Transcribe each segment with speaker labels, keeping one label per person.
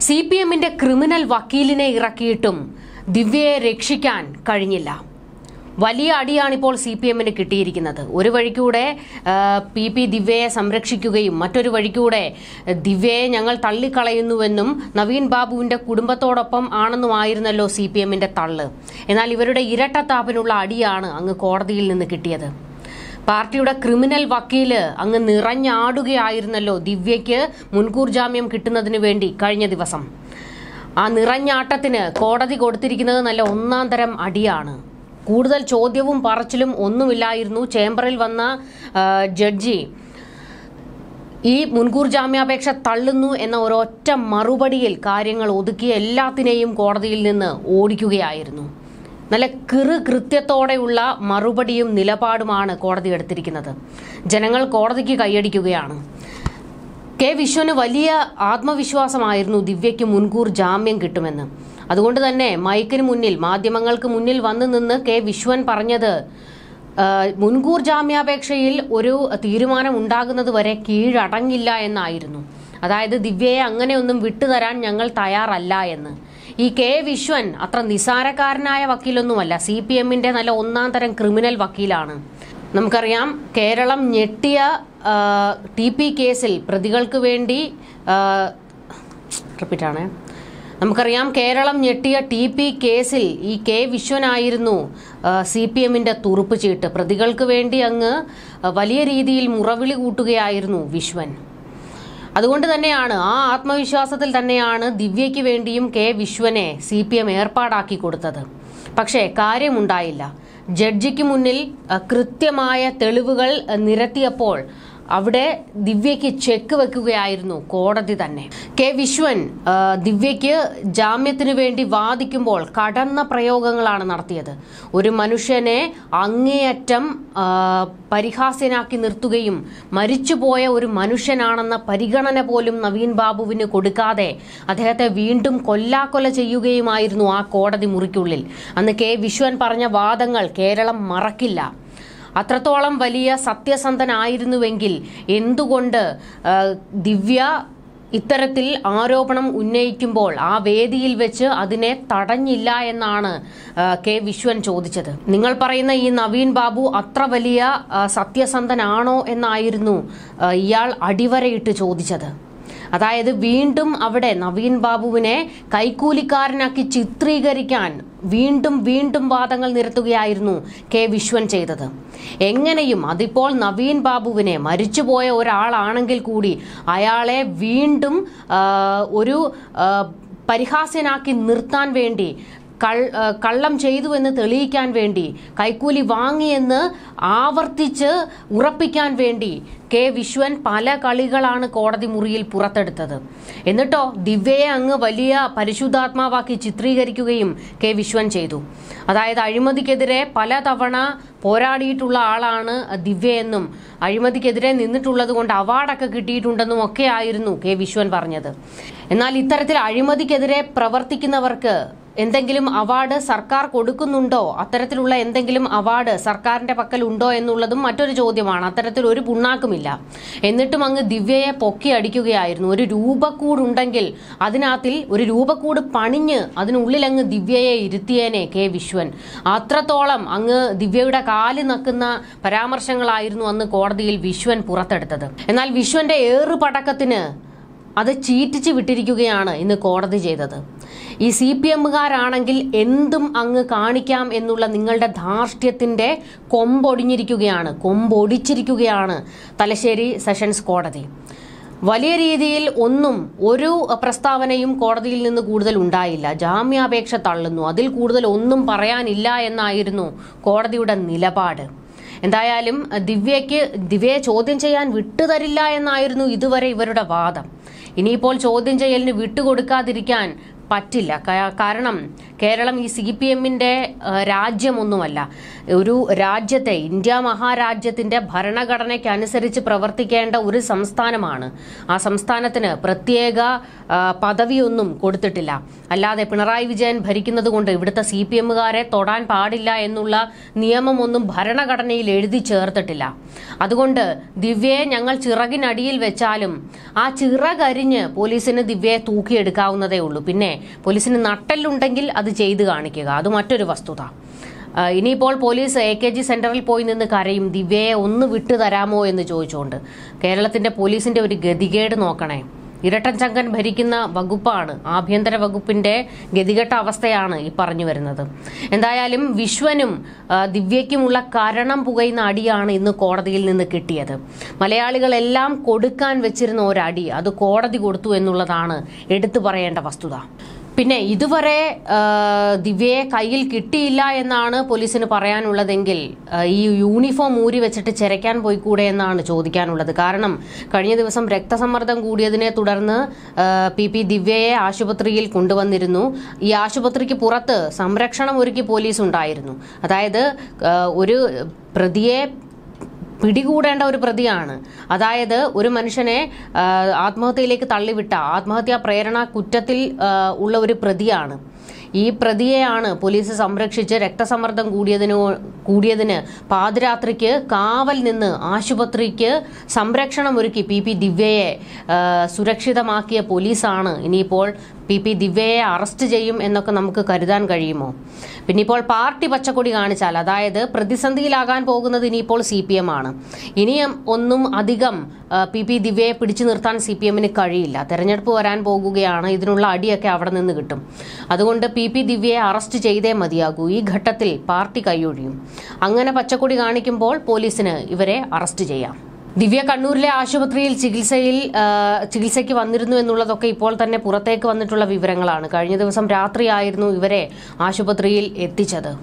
Speaker 1: C P എമ്മിന്റെ criminal വക്കീലിനെ ഇറക്കിയിട്ടും ദിവ്യയെ രക്ഷിക്കാൻ കഴിഞ്ഞില്ല വലിയ അടിയാണിപ്പോൾ സി പി എമ്മിന് കിട്ടിയിരിക്കുന്നത് ഒരു വഴിക്കൂടെ ആ, പി പി ദിവ്യയെ സംരക്ഷിക്കുകയും മറ്റൊരു വഴിക്കൂടെ ദിവ്യയെ ഞങ്ങൾ തള്ളിക്കളയുന്നുവെന്നും നവീൻ ബാബുവിന്റെ കുടുംബത്തോടൊപ്പം ആണെന്നുമായിരുന്നല്ലോ സി പി എമ്മിന്റെ തള്ള് എന്നാൽ ഇവരുടെ ഇരട്ടത്താപ്പിനുള്ള അടിയാണ് അങ്ങ് കോടതിയിൽ നിന്ന് കിട്ടിയത് പാർട്ടിയുടെ ക്രിമിനൽ വക്കീല് അങ്ങ് നിറഞ്ഞാടുകയായിരുന്നല്ലോ ദിവ്യയ്ക്ക് മുൻകൂർ ജാമ്യം കിട്ടുന്നതിന് വേണ്ടി കഴിഞ്ഞ ദിവസം ആ നിറഞ്ഞാട്ടത്തിന് കോടതി കൊടുത്തിരിക്കുന്നത് നല്ല ഒന്നാം തരം അടിയാണ് കൂടുതൽ ചോദ്യവും പറച്ചിലും ഒന്നുമില്ലായിരുന്നു ചേംബറിൽ വന്ന ആ, ജഡ്ജി ഈ മുൻകൂർ ജാമ്യാപേക്ഷ തള്ളുന്നു എന്ന ഒരൊറ്റ മറുപടിയിൽ കാര്യങ്ങൾ ഒതുക്കി എല്ലാത്തിനെയും കോടതിയിൽ നിന്ന് ഓടിക്കുകയായിരുന്നു നല്ല കിറു കൃത്യത്തോടെയുള്ള മറുപടിയും നിലപാടുമാണ് കോടതി എടുത്തിരിക്കുന്നത് ജനങ്ങൾ കോടതിക്ക് കൈയടിക്കുകയാണ് കെ വിശ്വന് വലിയ ആത്മവിശ്വാസമായിരുന്നു ദിവ്യയ്ക്ക് മുൻകൂർ ജാമ്യം കിട്ടുമെന്ന് അതുകൊണ്ട് തന്നെ മൈക്കിന് മുന്നിൽ മാധ്യമങ്ങൾക്ക് മുന്നിൽ വന്നു നിന്ന് കെ വിശ്വൻ പറഞ്ഞത് ആ, മുൻകൂർ ജാമ്യാപേക്ഷയിൽ ഒരു തീരുമാനം ഉണ്ടാകുന്നത് വരെ കീഴടങ്ങില്ല എന്നായിരുന്നു അതായത് ദിവ്യയെ അങ്ങനെയൊന്നും വിട്ടുതരാൻ ഞങ്ങൾ തയ്യാറല്ല എന്ന് ഈ കെ വിശ്വൻ അത്ര നിസാരക്കാരനായ വക്കീലൊന്നുമല്ല സി പി എമ്മിന്റെ നല്ല ഒന്നാം തരം ക്രിമിനൽ വക്കീലാണ് നമുക്കറിയാം കേരളം ഞെട്ടിയ ആ, ടി പി കേസിൽ പ്രതികൾക്ക് വേണ്ടി റിപ്പീറ്റാണ് നമുക്കറിയാം കേരളം ഞെട്ടിയ ടി പി കേസിൽ ഈ കെ വിശ്വനായിരുന്നു സി പി എമ്മിന്റെ തുറുപ്പ് ചീട്ട് പ്രതികൾക്ക് വേണ്ടി അങ്ങ് ആ, വലിയ രീതിയിൽ മുറവിളി കൂട്ടുകയായിരുന്നു വിശ്വൻ അതുകൊണ്ട് തന്നെയാണ് ആ ആത്മവിശ്വാസത്തിൽ തന്നെയാണ് ദിവ്യയ്ക്ക് വേണ്ടിയും കെ വിശ്വനെ സി പി എം ഏർപ്പാടാക്കി കൊടുത്തത് പക്ഷേ കാര്യമുണ്ടായില്ല ജഡ്ജിക്ക് മുന്നിൽ അ, കൃത്യമായ തെളിവുകൾ അ, നിരത്തിയപ്പോൾ അവിടെ ദിവ്യയ്ക്ക് ചെക്ക് വെക്കുകയായിരുന്നു കോടതി തന്നെ കെ വിശ്വൻ ആ, ദിവ്യയ്ക്ക് ജാമ്യത്തിന് വേണ്ടി വാദിക്കുമ്പോൾ കടന്ന പ്രയോഗങ്ങളാണ് നടത്തിയത് ഒരു മനുഷ്യനെ അങ്ങേയറ്റം ആ, പരിഹാസ്യനാക്കി നിർത്തുകയും മരിച്ചുപോയ ഒരു മനുഷ്യനാണെന്ന പരിഗണന പോലും നവീൻ ബാബുവിന് കൊടുക്കാതെ അദ്ദേഹത്തെ വീണ്ടും കൊല്ലാക്കൊല ചെയ്യുകയുമായിരുന്നു ആ കോടതി മുറിക്കുള്ളിൽ അന്ന് കെ വിശ്വൻ പറഞ്ഞ വാദങ്ങൾ കേരളം മറക്കില്ല അത്രത്തോളം വലിയ സത്യസന്ധനായിരുന്നുവെങ്കിൽ എന്തുകൊണ്ട് ആ, ദിവ്യ ഇത്തരത്തിൽ ആരോപണം ഉന്നയിക്കുമ്പോൾ ആ വേദിയിൽ വെച്ച് അതിനെ തടഞ്ഞില്ല എന്നാണ് ആ, കെ വിശ്വൻ ചോദിച്ചത് നിങ്ങൾ പറയുന്ന ഈ നവീൻ ബാബു അത്ര വലിയ ആ, സത്യസന്ധനാണോ എന്നായിരുന്നു ആ, ഇയാൾ അടിവരയിട്ട് ചോദിച്ചത് അതായത് വീണ്ടും അവിടെ നവീൻ ബാബുവിനെ കൈക്കൂലിക്കാരനാക്കി ചിത്രീകരിക്കാൻ വീണ്ടും വീണ്ടും വാദങ്ങൾ നിരത്തുകയായിരുന്നു കെ വിശ്വൻ ചെയ്തത് എങ്ങനെയും അതിപ്പോൾ നവീൻ ബാബുവിനെ മരിച്ചുപോയ ഒരാളാണെങ്കിൽ കൂടി അയാളെ വീണ്ടും ആ, ഒരു ആ, പരിഹാസ്യനാക്കി നിർത്താൻ വേണ്ടി കൾ- ആ, കള്ളം ചെയ്തു എന്ന് തെളിയിക്കാൻ വേണ്ടി കൈക്കൂലി വാങ്ങിയെന്ന് ആവർത്തിച്ച് ഉറപ്പിക്കാൻ വേണ്ടി കെ വിശ്വൻ പല കളികളാണ് കോടതി മുറിയിൽ പുറത്തെടുത്തത് എന്നിട്ടോ ദിവ്യയെ അങ്ങ് വലിയ പരിശുദ്ധാത്മാവാക്കി ചിത്രീകരിക്കുകയും കെ വിശ്വൻ ചെയ്തു അതായത് അഴിമതിക്കെതിരെ പലതവണ പോരാടിയിട്ടുള്ള ആളാണ് ദിവ്യയെന്നും അഴിമതിക്കെതിരെ നിന്നിട്ടുള്ളത് കൊണ്ട് അവാർഡൊക്കെ കിട്ടിയിട്ടുണ്ടെന്നും ഒക്കെ ആയിരുന്നു കെ വിശ്വൻ പറഞ്ഞത് എന്നാൽ ഇത്തരത്തിൽ അഴിമതിക്കെതിരെ പ്രവർത്തിക്കുന്നവർക്ക് എന്തെങ്കിലും അവാർഡ് സർക്കാർ കൊടുക്കുന്നുണ്ടോ അത്തരത്തിലുള്ള എന്തെങ്കിലും അവാർഡ് സർക്കാരിന്റെ പക്കൽ ഉണ്ടോ എന്നുള്ളതും മറ്റൊരു ചോദ്യമാണ് അത്തരത്തിൽ ഒരു പുണ്ണാക്കുമില്ല എന്നിട്ടും അങ്ങ് ദിവ്യയെ പൊക്കി അടിക്കുകയായിരുന്നു ഒരു രൂപക്കൂടുണ്ടെങ്കിൽ അതിനകത്തിൽ ഒരു രൂപക്കൂട് പണിഞ്ഞ് അതിനുള്ളിൽ അങ്ങ് ദിവ്യയെ ഇരുത്തിയേനെ കെ വിശ്വൻ അത്രത്തോളം അങ്ങ് ദിവ്യയുടെ കാല് നക്കുന്ന പരാമർശങ്ങളായിരുന്നു അന്ന് കോടതിയിൽ വിശ്വൻ പുറത്തെടുത്തത് എന്നാൽ വിശ്വന്റെ ഏറുപടക്കത്തിന് അത് ചീറ്റിച്ച് വിട്ടിരിക്കുകയാണ് ഇന്ന് കോടതി ചെയ്തത് ഈ സി പി എമ്മുകാരാണെങ്കിൽ എന്തും അങ്ങ് കാണിക്കാം എന്നുള്ള നിങ്ങളുടെ ധാർഷ്ട്യത്തിന്റെ കൊമ്പൊടിഞ്ഞിരിക്കുകയാണ് കൊമ്പൊടിച്ചിരിക്കുകയാണ് തലശ്ശേരി സെഷൻസ് കോടതി വലിയ രീതിയിൽ ഒന്നും ഒരു പ്രസ്താവനയും കോടതിയിൽ നിന്ന് കൂടുതൽ ഉണ്ടായില്ല ജാമ്യാപേക്ഷ തള്ളുന്നു അതിൽ കൂടുതൽ ഒന്നും പറയാനില്ല എന്നായിരുന്നു കോടതിയുടെ നിലപാട് എന്തായാലും ദിവ്യയ്ക്ക് ദിവ്യയെ ചോദ്യം ചെയ്യാൻ വിട്ടുതരില്ല എന്നായിരുന്നു ഇതുവരെ ഇവരുടെ വാദം ഇനിയിപ്പോൾ ചോദ്യം ചെയ്യലിന് വിട്ടുകൊടുക്കാതിരിക്കാൻ പറ്റില്ല കാ- കാരണം കേരളം ഈ സി പി എമ്മിൻ്റെ രാജ്യമൊന്നുമല്ല ഒരു രാജ്യത്തെ ഇന്ത്യ മഹാരാജ്യത്തിന്റെ ഭരണഘടനയ്ക്കനുസരിച്ച് പ്രവർത്തിക്കേണ്ട ഒരു സംസ്ഥാനമാണ് ആ സംസ്ഥാനത്തിന് പ്രത്യേക ആ, പദവിയൊന്നും കൊടുത്തിട്ടില്ല അല്ലാതെ പിണറായി വിജയൻ ഭരിക്കുന്നത് കൊണ്ട് ഇവിടുത്തെ സി പി എമ്മുകാരെ തൊടാൻ പാടില്ല എന്നുള്ള നിയമമൊന്നും ഭരണഘടനയിൽ എഴുതി ചേർത്തിട്ടില്ല അതുകൊണ്ട് ദിവ്യയെ ഞങ്ങൾ ചിറകിനടിയിൽ വെച്ചാലും ആ ചിറകരിഞ്ഞ് പോലീസിന് ദിവ്യയെ തൂക്കിയെടുക്കാവുന്നതേ ഉള്ളൂ പിന്നെ പോലീസിന് നട്ടെല്ലുണ്ടെങ്കിൽ അത് ചെയ്തു കാണിക്കുക അത് മറ്റൊരു വസ്തുത ആ, ഇനിയിപ്പോൾ പോലീസ് എ കെ ജി സെന്ററിൽ പോയി നിന്ന് കരയും ദിവ്യയെ ഒന്ന് വിട്ടു തരാമോ എന്ന് ചോദിച്ചുകൊണ്ട് കേരളത്തിന്റെ പോലീസിന്റെ ഒരു ഗതികേട് നോക്കണേ ഇരട്ടൻ ചങ്കൻ ഭരിക്കുന്ന വകുപ്പാണ് ആഭ്യന്തര വകുപ്പിന്റെ ഗതികെട്ട അവസ്ഥയാണ് ഈ പറഞ്ഞു വരുന്നത് എന്തായാലും വിശ്വനും ആ, ദിവ്യയ്ക്കുമുള്ള കരണം പുകയുന്ന അടിയാണ് ഇന്ന് കോടതിയിൽ നിന്ന് കിട്ടിയത് മലയാളികളെല്ലാം കൊടുക്കാൻ വെച്ചിരുന്ന ഒരടി അത് കോടതി കൊടുത്തു എന്നുള്ളതാണ് എടുത്തു പറയേണ്ട വസ്തുത പിന്നെ ഇതുവരെ ആ, ദിവ്യയെ കയ്യിൽ കിട്ടിയില്ല എന്നാണ് പോലീസിന് പറയാനുള്ളതെങ്കിൽ ആ, ഈ യൂണിഫോം ഊരി വെച്ചിട്ട് ചെരയ്ക്കാൻ പോയിക്കൂടെ എന്നാണ് ചോദിക്കാനുള്ളത് കാരണം കഴിഞ്ഞ ദിവസം രക്തസമ്മർദ്ദം കൂടിയതിനെ തുടർന്ന് ആ, പി പി ദിവ്യയെ ആശുപത്രിയിൽ കൊണ്ടുവന്നിരുന്നു ഈ ആശുപത്രിക്ക് പുറത്ത് സംരക്ഷണം ഒരുക്കി പോലീസ് ഉണ്ടായിരുന്നു അതായത് ആ, ഒരു പ്രതിയെ പിടികൂടേണ്ട ഒരു പ്രതിയാണ് അതായത് ഒരു മനുഷ്യനെ ആ, ആത്മഹത്യയിലേക്ക് തള്ളിവിട്ട ആത്മഹത്യാ പ്രേരണ കുറ്റത്തിൽ ആ, ഉള്ള ഒരു പ്രതിയാണ് ഈ പ്രതിയെയാണ് പോലീസ് സംരക്ഷിച്ച് രക്തസമ്മർദ്ദം കൂടിയതിനു കൂടിയതിന് പാതിരാത്രിക്ക് കാവൽ നിന്ന് ആശുപത്രിക്ക് സംരക്ഷണം ഒരുക്കി പി പി ദിവ്യയെ ആ, സുരക്ഷിതമാക്കിയ പോലീസാണ് ഇനിയിപ്പോൾ പി പി ദിവ്യയെ അറസ്റ്റ് ചെയ്യും എന്നൊക്കെ നമുക്ക് കരുതാൻ കഴിയുമോ പിന്നെ ഇപ്പോൾ പാർട്ടി പച്ചക്കൊടി കാണിച്ചാൽ അതായത് പ്രതിസന്ധിയിലാകാൻ പോകുന്നത് ഇനിയിപ്പോൾ സി പി എം ആണ് ഇനിയും ഒന്നും അധികം ആ, പി പി ദിവ്യയെ പിടിച്ചു നിർത്താൻ സി പി എമ്മിന് കഴിയില്ല തെരഞ്ഞെടുപ്പ് വരാൻ പോകുകയാണ് ഇതിനുള്ള അടിയൊക്കെ അവിടെ നിന്ന് കിട്ടും അതുകൊണ്ട് പി പി ദിവ്യയെ അറസ്റ്റ് ചെയ്തേ മതിയാകൂ ഈ ഘട്ടത്തിൽ പാർട്ടി കൈയൊഴിയും അങ്ങനെ പച്ചക്കൊടി കാണിക്കുമ്പോൾ പോലീസിന് ഇവരെ അറസ്റ്റ് ചെയ്യാം ദിവ്യ കണ്ണൂരിലെ ആശുപത്രിയിൽ ചികിത്സയിൽ ആ, ചികിത്സയ്ക്ക് വന്നിരുന്നു എന്നുള്ളതൊക്കെ ഇപ്പോൾ തന്നെ പുറത്തേക്ക് വന്നിട്ടുള്ള വിവരങ്ങളാണ് കഴിഞ്ഞ ദിവസം രാത്രിയായിരുന്നു ഇവരെ ആശുപത്രിയിൽ എത്തിച്ചത്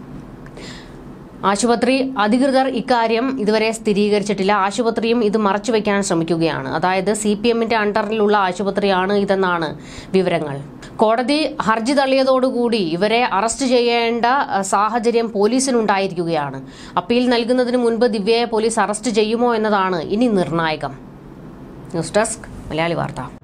Speaker 1: ആശുപത്രി അധികൃതർ ഇക്കാര്യം ഇതുവരെ സ്ഥിരീകരിച്ചിട്ടില്ല ആശുപത്രിയും ഇത് മറച്ചുവെക്കാൻ ശ്രമിക്കുകയാണ് അതായത് സി പി എമ്മിന്റെ അണ്ടറിലുള്ള ആശുപത്രിയാണ് ഇതെന്നാണ് വിവരങ്ങൾ കോടതി ഹർജി തള്ളിയതോടുകൂടി ഇവരെ അറസ്റ്റ് ചെയ്യേണ്ട അഹ്, സാഹചര്യം പോലീസിനുണ്ടായിരിക്കുകയാണ് അപ്പീൽ നൽകുന്നതിന് മുൻപ് ദിവ്യയെ പോലീസ് അറസ്റ്റ് ചെയ്യുമോ എന്നതാണ് ഇനി നിർണായകം ന്യൂസ് ഡെസ്ക് മലയാളി വാർത്ത